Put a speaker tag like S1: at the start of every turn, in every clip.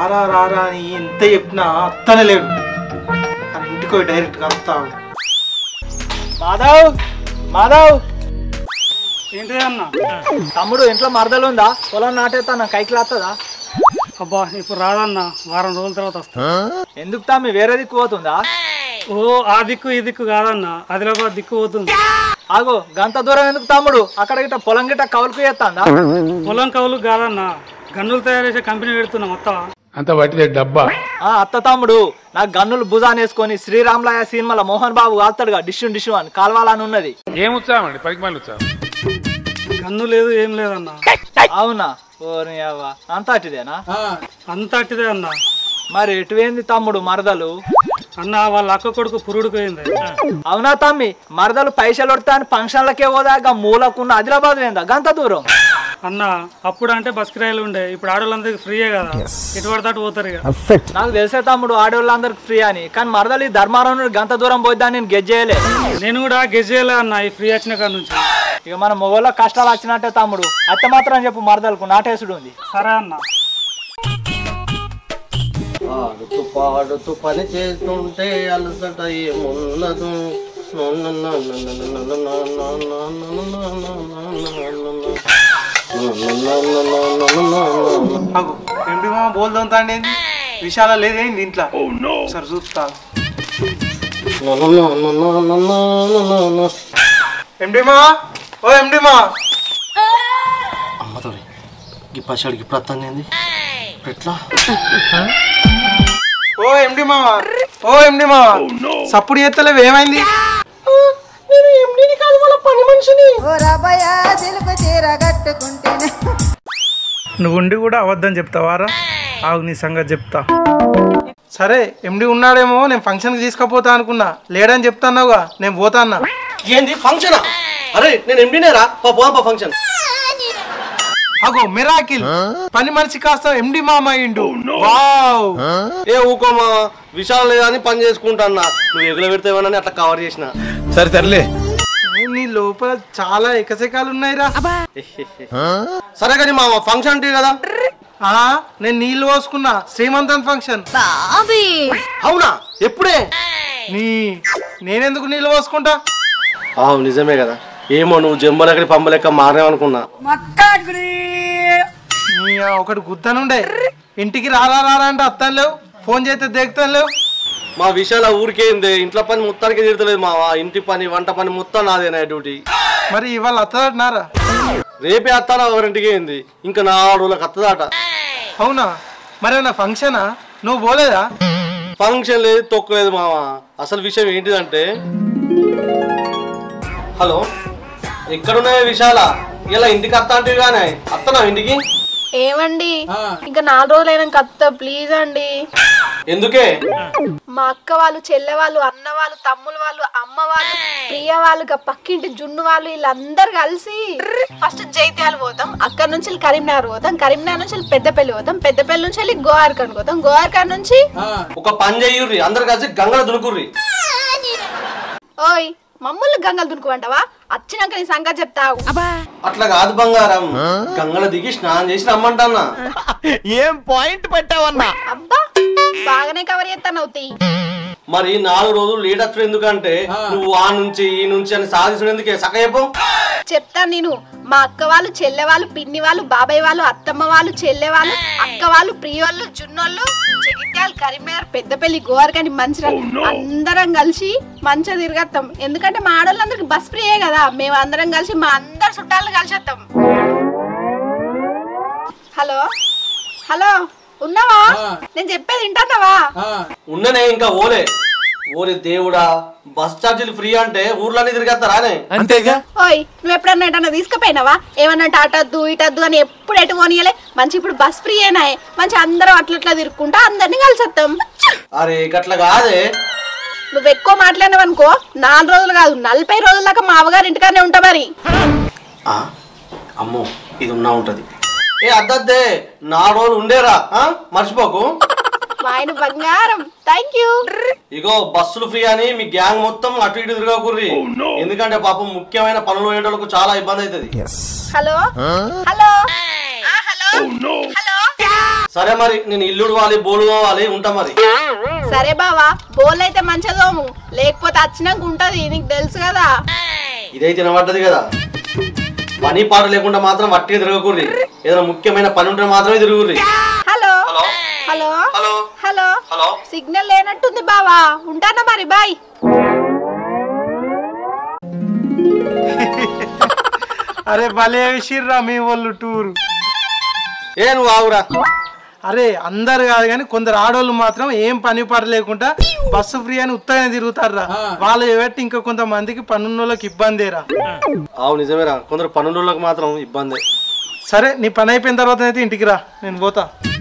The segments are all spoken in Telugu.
S1: రారా రారా అని ఎంత చెప్పినా అత్తనే లేడు అని ఇంటికి పోయి డైరెక్ట్ కలుపుతావు మాధవ్ మాధవ్
S2: ఏంటిది అన్న
S3: తమ్ముడు ఇంట్లో మరదలు ఉందా పొలం నాటేస్తా కైకి లాత్తదా
S2: అబ్బా ఇప్పుడు రాదన్న వారం రోజుల తర్వాత వస్తా
S3: ఎందుకు తమ్మి వేరే దిక్కు పోతుందా
S2: ఓ ఆ దిక్కు ఈ దిక్కు కాదన్న ఆదిలాబాద్ దిక్కు పోతుంది
S3: ఆగో గంత దూరం ఎందుకు తమ్ముడు అక్కడ గిట్ట పొలం గిట్ట కవులుకు చేస్తాందా
S2: పొలం కవులు కాదన్న గన్నులు తయారు చేసే కంపెనీ పెడుతున్నాం మొత్తం
S4: అంత వట్టిదే డబ్బా
S3: ఆ అత్త తమ్ముడు నాకు గన్నులు భుజాన్ని వేసుకొని శ్రీరామ్లాయ సినిమాలో మోహన్ బాబు కాల్తాడుగా డిష్యు డిష్యు అని కాల్వాలని ఉన్నది
S4: ఏం ఉత్సాహం అండి పనికి మళ్ళీ ఉత్సాహం
S2: గన్ను లేదు ఏం లేదన్న
S3: అవునా ఓరి అవ్వ అంత అటిదేనా
S2: అంత అట్టిదే అన్న
S3: మరి ఎటువేంది తమ్ముడు మరదలు
S2: అన్న వాళ్ళ అక్క కొడుకు పురుడు పోయింది
S3: అవునా తమ్మి మరదలు పైసలు కొడతా అని ఫంక్షన్లకే పోదాక మూలకున్న ఆదిలాబాద్ వేందా గంత దూరం
S2: అన్న అప్పుడు అంటే బస్ కిరాయిలు ఉండే ఇప్పుడు ఆడవాళ్ళందరికీ ఫ్రీయే కదా ఎటు పడితే అటు పోతారు ఇక
S3: నాకు తెలిసే తమ్ముడు ఆడవాళ్ళందరికి ఫ్రీ అని కానీ మరదలు ఈ ధర్మారం నుండి గంత దూరం పోయిద్దా నేను గెజ్జేయలే
S2: నేను కూడా గెజ్జేయలే అన్న ఈ ఫ్రీ వచ్చిన కాడ నుంచి
S3: ఇక మన మొగోళ్ళ కష్టాలు వచ్చినట్టే తమ్ముడు అత్త మాత్రం చెప్పు మరదలకు నాటేసుడు ఉంది
S2: సరే అన్న
S5: ఆడుతూ పాడుతూ పని చేస్తుంటే అలసట ఏమున్నదు
S1: అగు ఎండి మామ బోల్దొంతాండి ఏంది విశాల లేదేంది ఇంట్లో సరే చూస్తా ఎండి మా ఓ ఎండి మా
S5: అమ్మతోడి ఈ పచ్చడికి ఇప్పుడు అత్తంది ఎట్లా
S1: ఓ ఎండి మామ ఓ ఎండి మామ సప్పుడు చేస్తలేవు ఏమైంది నేను ఎండిని కాదు వాళ్ళ పని మనిషిని నువ్వు ఉండి కూడా అవద్దని చెప్తావారా ఆగు నీ సంగతి చెప్తా సరే ఎండి ఉన్నాడేమో నేను ఫంక్షన్కి తీసుకుపోతా అనుకున్నా లేడని చెప్తాన్నావుగా నేను పోతా అన్నా
S5: ఏంది ఫంక్షనా అరే నేను ఎండినేరా పా పోదాం పా ఫంక్షన్
S1: అగో మిరాకిల్ పని మనిషి కాస్త ఎండి మామ అయిండు వావ్
S5: ఏ ఊకో మా విశాల్ లేదని పని చేసుకుంటాన్నా నువ్వు ఎగుల పెడితేవనని అట్లా కవర్ చేసిన
S4: సరే సర్లే
S1: నీ లోపల చాలా ఎకసెకాలు ఉన్నాయిరా
S5: సరే కానీ మా ఫంక్షన్ అంటే కదా
S1: ఆ నేను నీళ్లు పోసుకున్నా శ్రీమంతం ఫంక్షన్
S5: అవునా ఎప్పుడే
S1: నీ నేనెందుకు నీళ్లు పోసుకుంటా
S5: అవు నిజమే కదా ఏమో నువ్వు జంబలెక్కడి పంబలెక్క మారేమనుకున్నా
S1: నీ ఆ ఒకటి గుద్దనుండే ఇంటికి రారా రారా అంటే అత్తాను లేవు ఫోన్ చేస్తే దేగుతాను లేవు
S5: మా విషయాల ఊరికేంది ఇంట్లో పని మొత్తానికి తీరుతలేదు మా ఇంటి పని వంట పని మొత్తం నాదేనా డ్యూటీ
S1: మరి ఇవాళ అత్తదంటున్నారా
S5: రేపే అత్తానా ఎవరింటికి ఏంది ఇంకా నా రోజులకు అత్తదాట
S1: అవునా మరి నా ఫంక్షనా నువ్వు పోలేదా
S5: ఫంక్షన్ లేదు తొక్కలేదు మామ అసలు విషయం ఏంటిదంటే హలో ఎక్కడున్నాయి విశాల ఇలా ఇంటికి అత్త అంటే కానీ అత్తనా ఇంటికి
S6: ఏమండి ఇంకా నాలుగు రోజులైనాక అత్త ప్లీజ్ అండి
S5: ఎందుకే
S6: మా అక్క వాళ్ళు చెల్లె వాళ్ళు అన్న వాళ్ళు తమ్ములు వాళ్ళు అమ్మ వాళ్ళు ప్రియ వాళ్ళు గా పక్కింటి జున్ను వాళ్ళు వీళ్ళందరూ కలిసి ఫస్ట్ జైత్యాల పోతాం అక్కడ నుంచి వెళ్ళి కరీంనగర్ పోతాం కరీంనగర్ నుంచి వెళ్ళి పెద్దపల్లి పోతాం పెద్దపల్లి నుంచి వెళ్ళి గోవార్కన్ పోతాం గోవార్కన్ నుంచి
S5: ఒక పని చెయ్యుర్రి అందరు కలిసి గంగల దునుకుర్రి
S6: ఓయ్ మమ్మల్ని గంగలు దునుకోమంటావా వచ్చినాక నీ సంగతి చెప్తావు
S5: అట్లా కాదు బంగారం గంగల దిగి స్నానం చేసి రమ్మంటానా
S6: అబ్బా బాగానే కవర్ చేస్తాను అవుతాయి
S5: మరి నాలుగు రోజులు లేట్ వచ్చుడు ఎందుకంటే నువ్వు ఆ నుంచి ఈ నుంచి అని సాధించడం ఎందుకే సక్క చెప్పు
S6: చెప్తాను నేను మా అక్క వాళ్ళు చెల్లె వాళ్ళు పిన్ని వాళ్ళు బాబాయ్ వాళ్ళు అత్తమ్మ వాళ్ళు చెల్లె వాళ్ళు అక్క వాళ్ళు ప్రియోళ్ళు జున్నోళ్ళు జగిత్యాల కరీంనగర్ పెద్దపల్లి గోవర్కని మంచిర్యాల అందరం కలిసి మంచిగా తిరగత్తాం ఎందుకంటే మా ఆడవాళ్ళందరికి బస్ ఫ్రీయే కదా మేము అందరం కలిసి మా అందరు చుట్టాలను కలిసి వస్తాం హలో హలో ఉన్నావా నేను చెప్పేది వింటున్నావా
S5: ఉన్ననే ఇంకా ఓలే ఓరే దేవుడా బస్ ఛార్జీలు ఫ్రీ అంటే ఊర్లన్నీ తిరిగేస్తారానే
S4: అంతేగా
S6: ఓయ్ నువ్వు ఎప్పుడన్నా ఎటన్నా తీసుకుపోయినావా ఏమన్నా అటద్దు ఇటద్దు అని ఎప్పుడు ఎటు పోనీయలే మంచి ఇప్పుడు బస్ ఫ్రీ అయినా మంచి అందరం అట్లా ఇట్లా తిరుక్కుంటా అందరినీ కలిసేస్తాం
S5: అరే గట్ల కాదే
S6: నువ్వు ఎక్కువ మాట్లాడినావు అనుకో నాలుగు రోజులు కాదు నలభై రోజుల దాకా మా అవ్వగారి ఇంటికానే ఉంటా మరి
S5: ఆ, అమ్మో ఇది ఉన్నా ఉంటది ఏ అద్దద్దే నా రోజులు ఉండేరా ఆ? మర్చిపోకు
S6: ఆయన బంగారం థ్యాంక్ యూ
S5: ఇగో బస్సులు ఫ్రీ అని మీ గ్యాంగ్ మొత్తం అటు ఇటు తిరగకుర్రి ఎందుకంటే పాపం ముఖ్యమైన పనులు వేయడానికి చాలా ఇబ్బంది అవుతుంది
S6: హలో హలో ఆ, హలో హలో
S5: సరే మరి నేను ఇల్లుడు వాలి బోలు పోవాలి ఉంటా మరి
S6: సరే బావా బోల్ అయితే మంచిదోము లేకపోతే వచ్చినాక ఉంటది నీకు తెలుసు కదా
S5: ఇదైతే వినబడ్డది కదా పని పాట లేకుండా మాత్రం వట్టిగా తిరగకూడదు ఏదైనా ముఖ్యమైన పని ఉంటే మాత్రమే తిరుగుర్రి
S6: hello
S5: hello
S6: hello
S5: hello
S6: hello
S5: hello
S6: signal లేనట్టుంది బావా ఉంటానా మరి బాయ్
S1: అరే భలే విషిర్రా మీ వాళ్ళు టూర్
S5: ఏ నువ్వు ఆవురా
S1: అరే అందరు కాదు కానీ కొందరు ఆడోళ్ళు మాత్రం ఏం పని పాట లేకుండా బస్సు ఫ్రీ అని ఉత్తగానే తిరుగుతారా వాళ్ళు పెట్టి ఇంకా కొంతమందికి పనున్నోళ్ళకి ఇబ్బందేరా
S5: ఆవు నిజమేరా కొందరు పనులకు మాత్రం ఇబ్బంది
S1: సరే నీ పని అయిపోయిన తర్వాత అయితే ఇంటికి రా నేను పోతా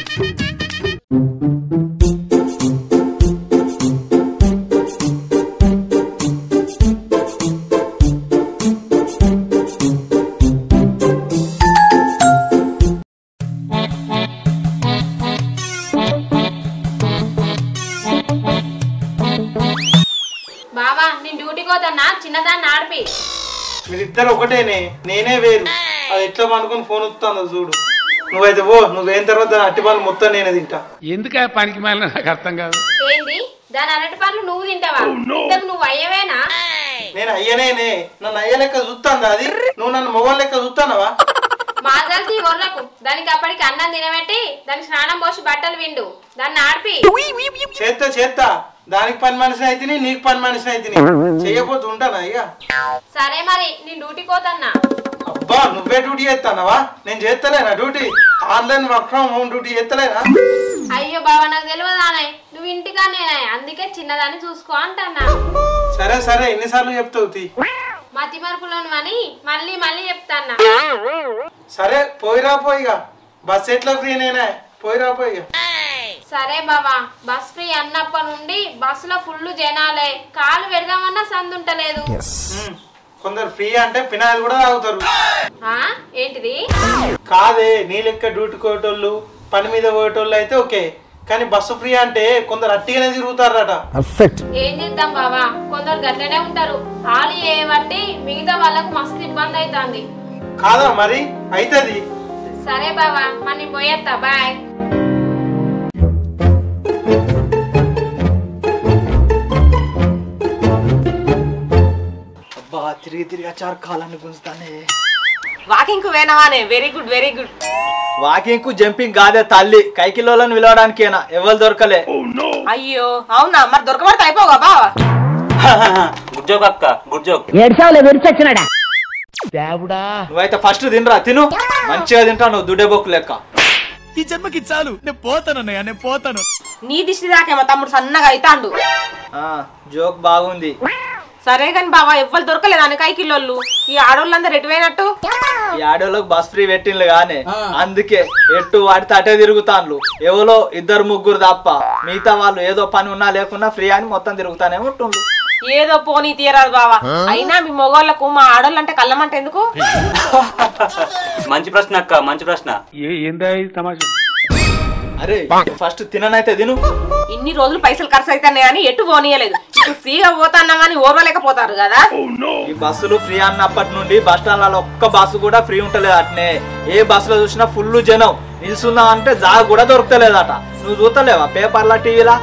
S7: బావా నేను డ్యూటీకి పోతున్నా చిన్నదాన్ని ఆడిపి
S1: మీరిద్దరు ఒకటేనే నేనే వేరు అది ఎట్లా అనుకుని ఫోన్ వస్తాను చూడు నువ్వైతే పో నువ్వేం తర్వాత దాని అట్టి పనులు మొత్తం నేనే తింటా
S4: ఎందుకే పనికి మాలిన నాకు అర్థం కాదు
S7: ఏంది దాని అరటి పండ్లు నువ్వు తింటావా ఇంతకు నువ్వు అయ్యవేనా
S1: నేను అయ్యనేనే నన్ను అయ్య లెక్క చూస్తాందా అది నువ్వు నన్ను మొగల్ లెక్క చూస్తానవా
S7: మాజాలు తీ గొర్రెకు దానికి అప్పటికి అన్నం తినబెట్టి దానికి స్నానం పోసి బట్టలు విండు దాన్ని ఆడిపి
S1: చేస్తా చేస్తా దానికి పని మనిషిని అయితే నీకు పని మనిషిని అయితే చెయ్యకపోతే ఉంటానా ఇక
S7: సరే మరి నేను డ్యూటీకి పోతున్నా
S1: అబ్బా నువ్వే డ్యూటీ చేస్తానవా నేను చేస్తలేనా duty online work from home duty చేస్తలేనా
S7: అయ్యో బావా నాకు తెలియదానే నువ్వు ఇంటికానే అందుకే చిన్నదాన్ని చూసుకో అంటన్నా
S1: సరే సరే ఎన్నిసార్లు చెప్తావు తీ
S7: మతి మరుపులోను అని మళ్ళీ మళ్ళీ చెప్తాన్నా
S1: సరే పోయిరా పోయిగా బస్ ఎట్లా ఫ్రీ నేనే పోయిరా పోయిగా
S7: సరే బావా బస్ ఫ్రీ అన్నప్పటి నుండి బస్సులో ఫుల్ జనాలే కాలు పెడదామన్నా సందుంటలేదు
S1: ఉమ్, కొందరు ఫ్రీ అంటే పినాయిల్ కూడా తాగుతారు
S7: ఆ ఏంటిది
S1: కాదే నీ లెక్క డ్యూటీ కోటోళ్ళు పని మీద పోయేటోళ్ళు అయితే ఓకే కానీ బస్సు ఫ్రీ అంటే కొందరు అట్టిగానే తిరుగుతారట
S7: ఏం చేద్దాం బావా కొందరు గట్లనే ఉంటారు ఖాళీ చేయబట్టి మిగతా వాళ్ళకు మస్తు ఇబ్బంది అవుతుంది
S1: కాదా మరి అవుతుంది
S7: సరే బావా మరి నేను పోయేస్తా బాయ్
S3: అబ్బా తిరిగి తిరిగి చారు కాలాన్ని గుంజుతానే
S8: వాకింగ్ కు వేనవానే very good very good
S3: walking కు జంపింగ్ కాదే తల్లి కైకిలోలను పిలవడానికేనా ఎవరు దొరకలే
S8: అయ్యో అవునా మరి దొరకబడితే అయిపోగా బావా
S9: గుడ్ జోక్ అక్క గుడ్ జోక్
S3: నువ్వైతే ఫస్ట్ తినరా తిను మంచిగా తింటా నువ్వు దుడ్డే బొక్కు లెక్క
S8: నీ దిష్టి దాకేమో తమ్ముడు సన్నగా అయితాండు
S3: ఆ, జోక్ బాగుంది
S8: సరే కాని బావా ఎవ్వరు దొరకలేదు అని కైకిల్లోళ్ళు ఈ ఆడోళ్ళందరూ ఎటువైనట్టు
S3: ఈ ఆడోళ్ళకి బస్ ఫ్రీ పెట్టిండ్లు గానే అందుకే ఎట్టు వాడితే అటే తిరుగుతాన్లు ఎవరో ఇద్దరు ముగ్గురు తప్ప మిగతా వాళ్ళు ఏదో పని ఉన్నా లేకున్నా ఫ్రీ అని మొత్తం తిరుగుతానే ఉంటుండ్రు
S8: ఏదో పోనీ తీయరాదు బావా అయినా మీ మొగోళ్ళకు మా ఆడోళ్ళంటే కళ్ళమంట ఎందుకు
S9: మంచి ప్రశ్న అక్క మంచి ప్రశ్న
S4: ఏ ఏందా ఇది తమాషా
S3: అరే ఫస్ట్ తిననైతే తిను
S8: ఇన్ని రోజులు పైసలు ఖర్చు అవుతాయి అని ఎటు పోనీయలేదు ఇప్పుడు ఫ్రీగా పోతాన్నామని ఓర్వలేకపోతారు కదా
S3: ఈ బస్సులు ఫ్రీ అన్నప్పటి నుండి బస్ స్టాండ్లలో ఒక్క బస్సు కూడా ఫ్రీ ఉంటలేదు అట్నే ఏ బస్సులో చూసినా ఫుల్ జనం నిల్చుందాం అంటే జాగ కూడా దొరుకుతలేదట నువ్వు చూస్తలేవా పేపర్ల టీవీలా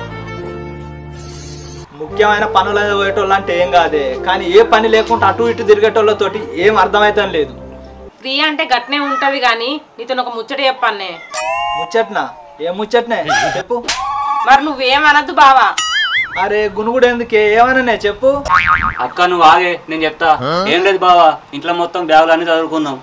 S3: ముఖ్యమైన పనులు పోయేటోళ్ళు అంటే ఏం కాదే కానీ ఏ పని లేకుండా అటు ఇటు తిరిగేటోళ్ళతోటి ఏం అర్థమైతం లేదు
S8: ఫ్రీ అంటే గట్నే ఉంటది గాని నీతో ఒక ముచ్చట చెప్పానే
S3: ముచ్చట్నా ఏ ముచ్చట్నే చెప్పు
S8: మరి నువ్వేమనద్దు బావా
S3: అరే గునుగుడు ఎందుకే ఏమన్నా చెప్పు
S9: అక్క నువ్వు ఆగే నేను చెప్తా ఏం లేదు బావా ఇంట్లో మొత్తం బ్యాగులు అన్ని చదువుకుందాం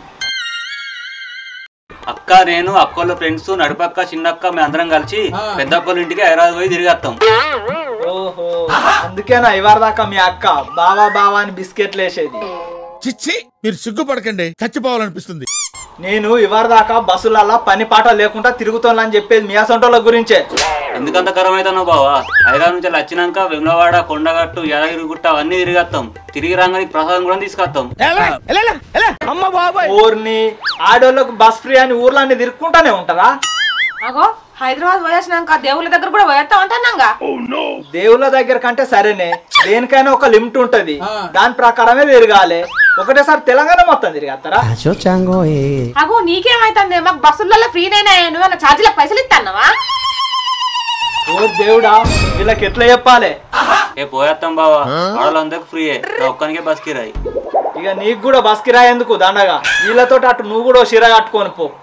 S9: అక్క నేను అక్కోళ్ళ ఫ్రెండ్స్ నడుపక్క చిన్నక్క మేము అందరం కలిసి పెద్ద అక్కోళ్ళ ఇంటికి హైదరాబాద్ పోయి తిరిగేస్తాం
S3: ఓహో అందుకేనా ఇవాళ దాకా మీ అక్క బావా బావా అని బిస్కెట్లు వేసేది
S10: చిచ్చి మీరు సిగ్గుపడకండి చచ్చిపోవాలనిపిస్తుంది
S3: నేను ఇవాళ దాకా బస్సులల్లా పని పాట లేకుండా తిరుగుతానని చెప్పేది మీ అసంటోళ్ళ గురించే
S9: ఎందుకంత కరం అవుతానో బావా హైదరాబాద్ నుంచి అలా వచ్చినాక వెమ్లవాడ కొండగట్టు యాదగిరి గుట్ట అవన్నీ తిరిగేస్తాం తిరిగి రాగానే ప్రసాదం కూడా తీసుకొస్తాం
S3: ఊరిని ఆడోళ్ళకు బస్ ఫ్రీ అని ఊర్లన్నీ తిరుక్కుంటానే ఉంటారా
S8: అగో హైదరాబాద్ పోయేసినాక దేవుళ్ళ దగ్గర కూడా పోయేస్తా అంటున్నాగా
S3: దేవుళ్ళ దగ్గర కంటే సరేనే దేనికైనా ఒక లిమిట్ ఉంటది దాని ప్రకారమే తిరగాలి ఒకటేసారి తెలంగాణ మొత్తం తిరిగేస్తారా
S8: అగో నీకేమైతుంది మాకు బస్సులలో ఫ్రీనైనా నువ్వు ఛార్జీలకు పైసలు ఇస్తాన్నావా
S3: ఓ దేవుడా వీళ్ళకి ఎట్లా చెప్పాలి
S9: ఏ పోయేస్తాం బావా ఆడవాళ్ళందరికి ఫ్రీయే నా ఒక్కనికే బస్ కిరాయి
S3: ఇక నీకు కూడా బస్ కిరాయి ఎందుకు దండగా వీళ్ళతో అటు నువ్వు కూడా ఓ చీర కట్టుకొని పో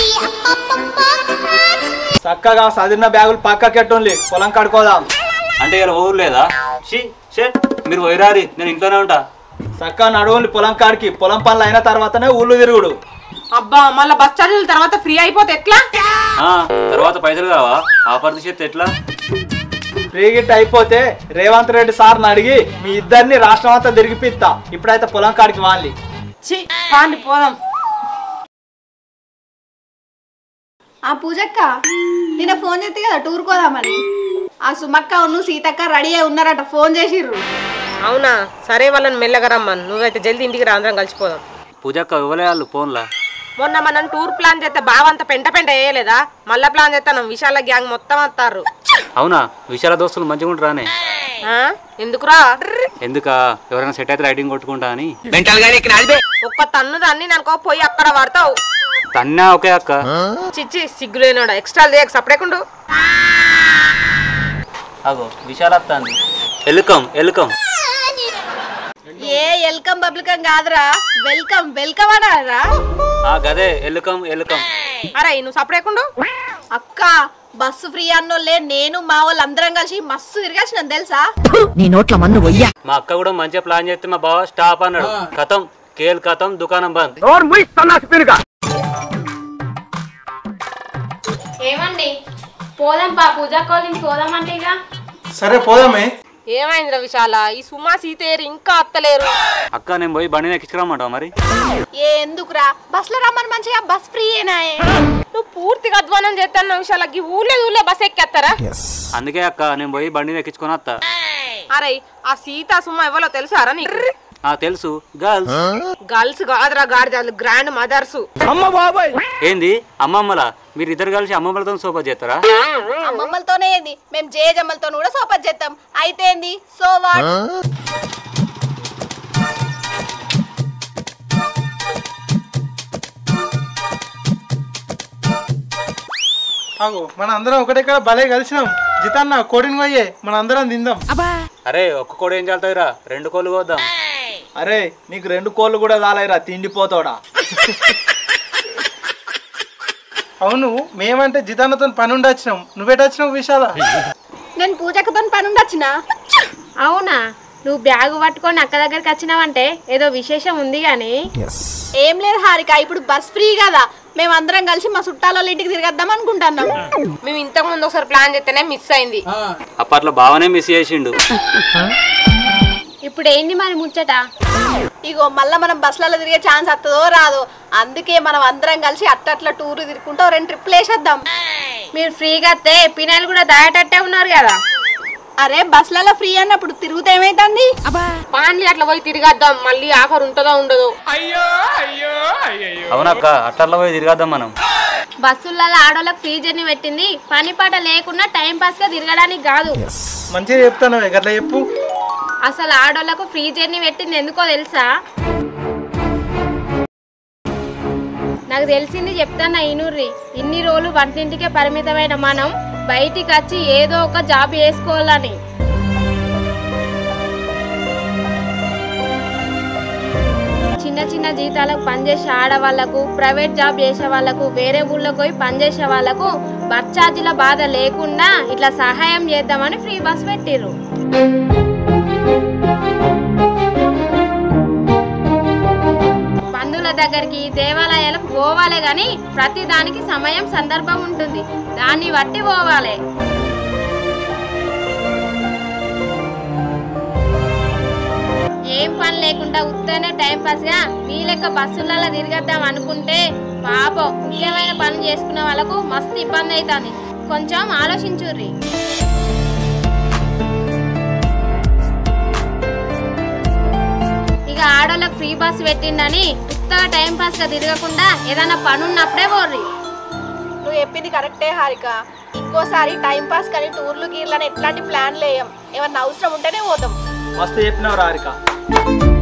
S3: చక్కగా సదిరిన బ్యాగులు పక్కకెట్టుండి పొలం కడుకోదాం
S9: అంటే ఇలా ఊరు లేదా షీ షే మీరు పోయిరారి నేను ఇంట్లోనే ఉంటా
S3: చక్కగా నడవండి పొలం కాడికి పొలం పనులు అయిన తర్వాతనే ఊళ్ళు తిరుగుడు
S8: అబ్బా మళ్ళీ బస్ ఛార్జీల తర్వాత ఫ్రీ అయిపోతే ఎట్లా
S9: ఆ, తర్వాత పైసలు కావా ఆఫర్ చేస్తే ఎట్లా
S3: ఫ్రీ గిట్ అయిపోతే రేవంత్ రెడ్డి సార్ని అడిగి మీ ఇద్దరిని రాష్ట్రం అంతా తిరిగిపిస్తా ఇప్పుడైతే పొలం కాడికి వాళ్ళి
S8: చి పాండి పోదాం
S6: ఆ పూజక్క నిన్న ఫోన్ చేస్తే కదా టూర్ కోదామని ఆ సుమక్క నువ్వు సీతక్క రెడీ అయి ఉన్నారట ఫోన్ చేసిర్రు
S8: అవునా సరే వాళ్ళని మెల్లగా రమ్మను నువ్వైతే జల్దీ ఇంటికి రా అందరం కలిసిపోదాం
S9: పూజక్క ఇవ్వలే వాళ్ళు ఫోన్లా
S8: మొన్న మనం టూర్ ప్లాన్ చేస్తే బావంత పెంట పెంట వేయలేదా మళ్ళా ప్లాన్ చేస్తాను విశాల గ్యాంగ్ మొత్తం వస్తారు
S9: అవునా విశాల దోస్తులు మంచిగా ఉంటారానే
S8: ఆ? ఎందుకురా
S9: ఎందుకా ఎవరైనా సెట్ అయితే రైడింగ్ కొట్టుకుంటా అని
S8: ఒక్క తన్ను దాన్ని ననుకో పోయి అక్కడ పడతావు
S9: తన్నా ఒకే అక్క
S8: చిచ్చి సిగ్గులేనాడు ఎక్స్ట్రా చేయక సపరేకుండు
S9: అగో విశాల అత్తాంది ఎలుకం ఎలుకం
S6: ఏ వెల్కమ్ పబ్లికం కాదురా వెల్కమ్ వెల్కమ్ అనారా
S9: ఆ గదే ఎలుకం ఎలుకం
S8: అరే నువ్వు సపరేకుండు
S6: అక్క బస్సు ఫ్రీ అన్నోళ్ళే నేను మా వాళ్ళు అందరం కలిసి మస్తు తిరిగేసినాం తెలుసా
S9: మా అక్క కూడా మంచిగా ప్లాన్ చేస్తే మా బావ స్టాప్ అన్నాడు కథం కేల్ కథం దుకాణం బంద్
S7: ఏమండి పోదాం పా పూజా కాలేజ్ పోదామంటే ఇక
S1: సరే పోదామే
S8: ఏమైందిరా విశాల ఈ సుమా సీతేరు ఇంకా అత్తలేరు
S9: అక్క నేను పోయి బండిని ఎక్కించుకురమ్మంటావు మరి
S6: ఏ ఎందుకురా బస్సులో రమ్మని మంచిగా బస్ ఫ్రీ ఏనాయే
S8: నువ్వు పూర్తిగా అధ్వానం చేస్తాను విశాల ఈ ఊళ్ళే ఊళ్ళే బస్ ఎక్కేస్తారా
S9: అందుకే అక్క నేను పోయి బండిని ఎక్కించుకొని వస్తా
S8: అరే ఆ సీత సుమ ఎవరో తెలుసారా నీకు
S9: ఆ తెలుసు గర్ల్స్
S8: గర్ల్స్ కాదురా గాడిదాలు గ్రాండ్ మదర్స్
S9: ఏంది అమ్మమ్మలా మీరు ఇద్దరు కలిసి అమ్మమ్మలతో సోపా చేస్తారా
S6: అమ్మమ్మలతోనే ఏంది మేము జేజమ్మలతో కూడా సోపత్ చేస్తాం అయితే ఏంది సో వాట్
S1: ఆగు మన అందరం ఒకటేక్కడ భలే కలిసినాం జితన్న కోడిని పోయే మన అందరం తిందాం
S9: అరే ఒక్క కోడి ఏం చాలుతాయిరా రెండు కోళ్ళు కోద్దాం
S3: అరే నీకు రెండు కోళ్ళు కూడా చాలైరా తిండిపోతాడా
S1: అవును మేమంటే జితన్నతో పని ఉండి వచ్చినాం నువ్వెట వచ్చినావు విశాల
S6: నేను పూజక్కతో పని ఉండొచ్చిన
S7: అవునా నువ్వు బ్యాగ్ పట్టుకొని అక్క దగ్గరికి వచ్చినావంటే ఏదో విశేషం ఉంది కానీ
S6: ఏం లేదు హారిక ఇప్పుడు బస్ ఫ్రీ కదా మేము అందరం కలిసి మా చుట్టాల వాళ్ళ ఇంటికి తిరగద్దాం అనుకుంటున్నాం
S8: మేము ఇంతకు ముందు ఒకసారి ప్లాన్ చేస్తేనే మిస్ అయింది
S9: అప్పట్లో బావనే మిస్ చేసిండు
S7: ఇప్పుడు ఏంది మరి ముచ్చట
S6: ఇగో మళ్ళా మనం బస్సులలో తిరిగే ఛాన్స్ వస్తుందో రాదో అందుకే మనం అందరం కలిసి అట్టట్ల టూర్ తిరుగుకుంటూ రెండు ట్రిప్లు వేసేద్దాం
S7: మీరు ఫ్రీగా వస్తే పినాయిలు కూడా దాయేటట్టే ఉన్నారు కదా
S6: అరే బస్సులలో ఫ్రీ అన్నప్పుడు తిరుగుతే ఏమైతుంది
S8: పాన్లీ అట్లా పోయి తిరిగేద్దాం మళ్ళీ ఆఫర్ ఉంటుందో ఉండదో
S9: అవునక్క అట్లా పోయి తిరగద్దాం మనం
S7: బస్సులలో ఆడోళ్ళకి ఫ్రీ జర్నీ పెట్టింది పని పాట లేకుండా టైం పాస్ గా తిరగడానికి కాదు
S1: మంచిగా చెప్తాను గట్లా చెప్పు
S7: అసలు ఆడోళ్ళకు ఫ్రీ జర్నీ పెట్టింది ఎందుకో తెలుసా నాకు తెలిసింది చెప్తాను ఇనూర్రి ఇన్ని రోజులు వంటింటికే పరిమితమైన మనం బయటికి వచ్చి ఏదో ఒక జాబ్ చేసుకోవాలని చిన్న చిన్న జీతాలకు పనిచేసే ఆడవాళ్లకు ప్రైవేట్ జాబ్ చేసే వాళ్ళకు వేరే ఊళ్ళోకి పోయి పనిచేసే వాళ్ళకు బస్ ఛార్జీల బాధ లేకుండా ఇట్లా సహాయం చేద్దామని ఫ్రీ బస్ పెట్టిర్రు బంధువుల దగ్గరికి దేవాలయాలకు పోవాలే గాని ప్రతి దానికి సమయం సందర్భం ఉంటుంది దాన్ని బట్టి పోవాలి ఏం పని లేకుండా ఉత్తనే టైం పాస్ గా మీ లెక్క బస్సులలో తిరగద్దాం అనుకుంటే పాపం ముఖ్యమైన పనులు చేసుకునే వాళ్ళకు మస్తు ఇబ్బంది అవుతుంది కొంచెం ఆలోచించుర్రి ఇక ఆడోళ్ళకి ఫ్రీ బస్ పెట్టిండని ఉత్తగా టైం పాస్ గా తిరగకుండా ఏదైనా పని ఉన్నప్పుడే పోర్రి
S8: నువ్వు
S6: నువ్వు చెప్పింది కరెక్టే హారిక ఇంకోసారి టైం పాస్ కానీ టూర్లు గీర్లని ఎట్లాంటి ప్లాన్లు వేయం ఏమన్నా అవసరం ఉంటేనే పోతాం
S3: మస్తు చెప్పినావు రారిక